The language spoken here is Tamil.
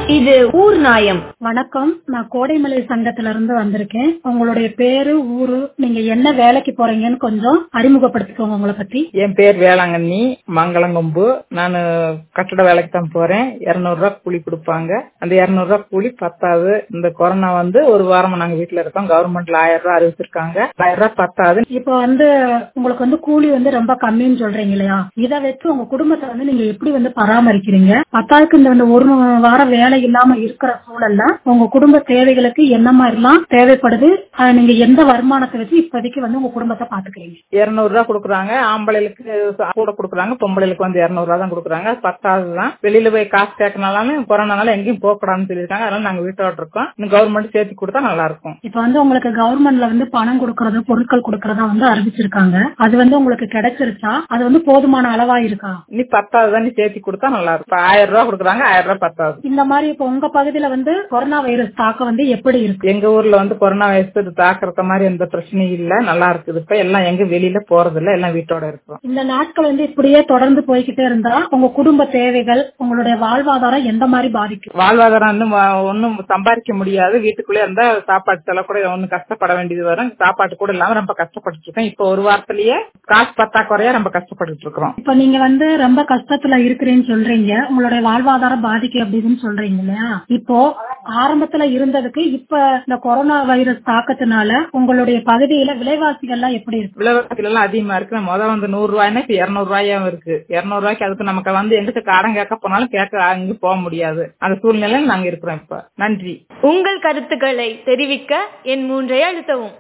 இது ஊர் நாயம் வணக்கம் நான் கோடைமலை சங்கத்துல இருந்து வந்திருக்கேன் உங்களுடைய பேரு ஊரு நீங்க என்ன வேலைக்கு போறீங்கன்னு கொஞ்சம் அறிமுகப்படுத்திக்கோங்க உங்களை பத்தி என் பேர் வேளாங்கண்ணி மங்களங்கொம்பு நான் கட்டட வேலைக்கு தான் போறேன் இருநூறு ரூபாய் கூலி கொடுப்பாங்க அந்த இருநூறு ரூபாய் கூலி பத்தாது இந்த கொரோனா வந்து ஒரு வாரமா நாங்க வீட்டுல இருக்கோம் கவர்மெண்ட்ல ஆயிரம் ரூபாய் அறிவிச்சிருக்காங்க ஆயிரம் ரூபாய் பத்தாது இப்போ வந்து உங்களுக்கு வந்து கூலி வந்து ரொம்ப கம்மின்னு சொல்றீங்க இல்லையா இதை வச்சு உங்க குடும்பத்தை வந்து நீங்க எப்படி வந்து பராமரிக்கிறீங்க பத்தாவுக்கு இந்த வந்து ஒரு வாரம் வேலை இல்லாம இருக்கிற சூழல்ல உங்க குடும்ப தேவைகளுக்கு என்ன மாதிரிலாம் தேவைப்படுது அதை நீங்க எந்த வருமானத்தை வச்சு இப்போதைக்கு வந்து உங்க குடும்பத்தை பாத்துக்கிறீங்க இருநூறு ரூபாய் கொடுக்குறாங்க ஆம்பளைகளுக்கு கூட கொடுக்குறாங்க பொம்பளைகளுக்கு வந்து இருநூறு ரூபாய் தான் கொடுக்குறாங்க பத்தாவது தான் வெளியில போய் காசு கேட்கனாலும் கொரோனால எங்கேயும் போக கூடாதுன்னு சொல்லியிருக்காங்க அதனால நாங்க வீட்டோட இருக்கோம் இன்னும் கவர்மெண்ட் சேர்த்து கொடுத்தா நல்லா இருக்கும் இப்ப வந்து உங்களுக்கு கவர்மெண்ட்ல வந்து பணம் கொடுக்கறது பொருட்கள் கொடுக்கறதா வந்து அறிவிச்சிருக்காங்க அது வந்து உங்களுக்கு கிடைச்சிருச்சா அது வந்து போதுமான அளவா இருக்கா இனி பத்தாவது தான் நீ சேர்த்து கொடுத்தா நல்லா இருக்கும் இப்ப ஆயிரம் ரூபாய் கொடுக்குறாங்க ஆயிரம் ரூபாய் பத்தாவது இந்த மாதிரி இப்ப உங்க பகுதியில வந்து கொரோனா வைரஸ் தாக்கம் வந்து எப்படி இருக்கு எங்க ஊர்ல வந்து கொரோனா வைரஸ் தாக்குற மாதிரி எந்த பிரச்சனையும் இல்ல நல்லா இருக்குது இப்ப எல்லாம் எங்க வெளியில போறது இல்ல எல்லாம் வீட்டோட இருக்கிறோம் இந்த நாட்கள் வந்து இப்படியே தொடர்ந்து போய்கிட்டே இருந்தா உங்க குடும்ப தேவைகள் உங்களுடைய வாழ்வாதாரம் எந்த மாதிரி பாதிக்கும் வாழ்வாதாரம் இன்னும் ஒன்னும் சம்பாதிக்க முடியாது வீட்டுக்குள்ளே இருந்தா சாப்பாடு செலவு கூட ஒன்னும் கஷ்டப்பட வேண்டியது வரும் சாப்பாட்டு கூட இல்லாம ரொம்ப கஷ்டப்பட்டு இருக்கோம் இப்ப ஒரு வாரத்திலேயே காசு பத்தாக்குறையா ரொம்ப கஷ்டப்பட்டு இருக்கிறோம் இப்ப நீங்க வந்து ரொம்ப கஷ்டத்துல இருக்கிறேன்னு சொல்றீங்க உங்களுடைய வாழ்வாதாரம் பாதிக்கு அப்படின்னு சொல்றீங்க இல்லையா இப்போ ஆரம்பத்துல இருந்ததுக்கு இப்ப இந்த கொரோனா வைரஸ் தாக்கத்தினால உங்களுடைய பகுதியில விலைவாசிகள் எல்லாம் எப்படி இருக்கு விலைவாசிகள் எல்லாம் அதிகமா இருக்கு முதல் வந்து நூறு ரூபாய்னா இப்ப இருநூறு ரூபாயும் இருக்கு இருநூறு ரூபாய்க்கு அதுக்கு நமக்கு வந்து எங்கிட்ட கடன் கேட்க போனாலும் கேட்க அங்க போக முடியாது அந்த சூழ்நிலையில நாங்க இருக்கிறோம் இப்ப நன்றி உங்கள் கருத்துக்களை தெரிவிக்க என் மூன்றை அழுத்தவும்